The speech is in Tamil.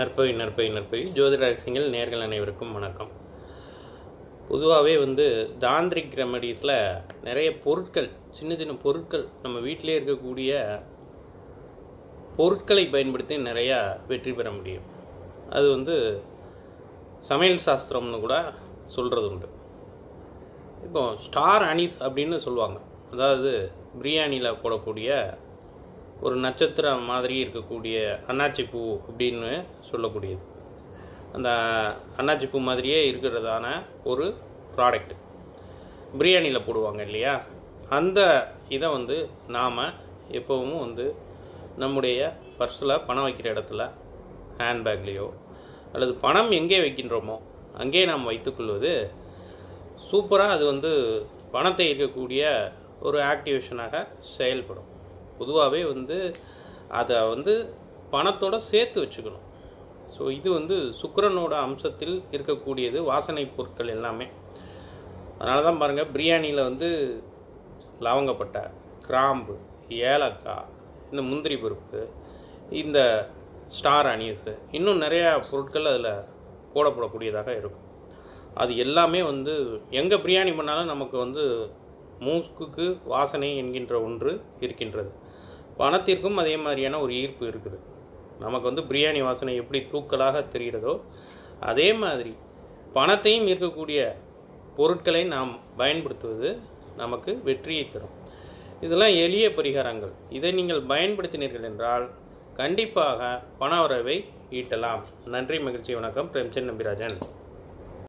நற்பவி நற்பவி நற்பவி ஜோதிட ரகசியங்கள் நேர்கள் அனைவருக்கும் வணக்கம் பொதுவாகவே வந்து தாந்திரிக் ரெமடிஸில் நிறைய பொருட்கள் சின்ன சின்ன பொருட்கள் நம்ம வீட்டிலே இருக்கக்கூடிய பொருட்களை பயன்படுத்தி நிறையா வெற்றி பெற முடியும் அது வந்து சமையல் சாஸ்திரம்னு கூட சொல்கிறது உண்டு இப்போ ஸ்டார் அனீஸ் அப்படின்னு சொல்லுவாங்க அதாவது பிரியாணியில் போடக்கூடிய ஒரு நட்சத்திரம் மாதிரி இருக்கக்கூடிய அன்னாச்சி பூ அப்படின்னு சொல்லக்கூடியது அந்த அன்னாச்சி பூ மாதிரியே இருக்கிறதான ஒரு ப்ராடக்ட் பிரியாணியில் போடுவாங்க இல்லையா அந்த இதை வந்து நாம் எப்போவும் வந்து நம்முடைய பர்ஸில் பணம் வைக்கிற இடத்துல ஹேண்ட்பேக்லேயோ அல்லது பணம் எங்கே வைக்கின்றோமோ அங்கே நாம் வைத்துக்கொள்வது சூப்பராக அது வந்து பணத்தை இருக்கக்கூடிய ஒரு ஆக்டிவேஷனாக செயல்படும் பொதுவாகவே வந்து அதை வந்து பணத்தோட சேர்த்து வச்சுக்கணும் ஸோ இது வந்து சுக்கிரனோட அம்சத்தில் இருக்கக்கூடியது வாசனை பொருட்கள் எல்லாமே அதனால தான் பாருங்கள் பிரியாணியில் வந்து லவங்கப்பட்டை கிராம்பு ஏலக்காய் இந்த முந்திரி பருப்பு இந்த ஸ்டார் அனீஸு இன்னும் நிறையா பொருட்கள் அதில் போடப்படக்கூடியதாக இருக்கும் அது எல்லாமே வந்து எங்கே பிரியாணி பண்ணாலும் நமக்கு வந்து மூக்குக்கு வாசனை என்கின்ற ஒன்று இருக்கின்றது பணத்திற்கும் அதே மாதிரியான ஒரு ஈர்ப்பு இருக்குது நமக்கு வந்து பிரியாணி வாசனை எப்படி தூக்கலாக தெரிகிறதோ அதே மாதிரி பணத்தையும் இருக்கக்கூடிய பொருட்களை நாம் பயன்படுத்துவது நமக்கு வெற்றியை தரும் இதெல்லாம் எளிய பரிகாரங்கள் இதை நீங்கள் பயன்படுத்தினீர்கள் என்றால் கண்டிப்பாக பண வரவை ஈட்டலாம் நன்றி மகிழ்ச்சி வணக்கம் பிரேம்சந்த் நம்பிராஜன்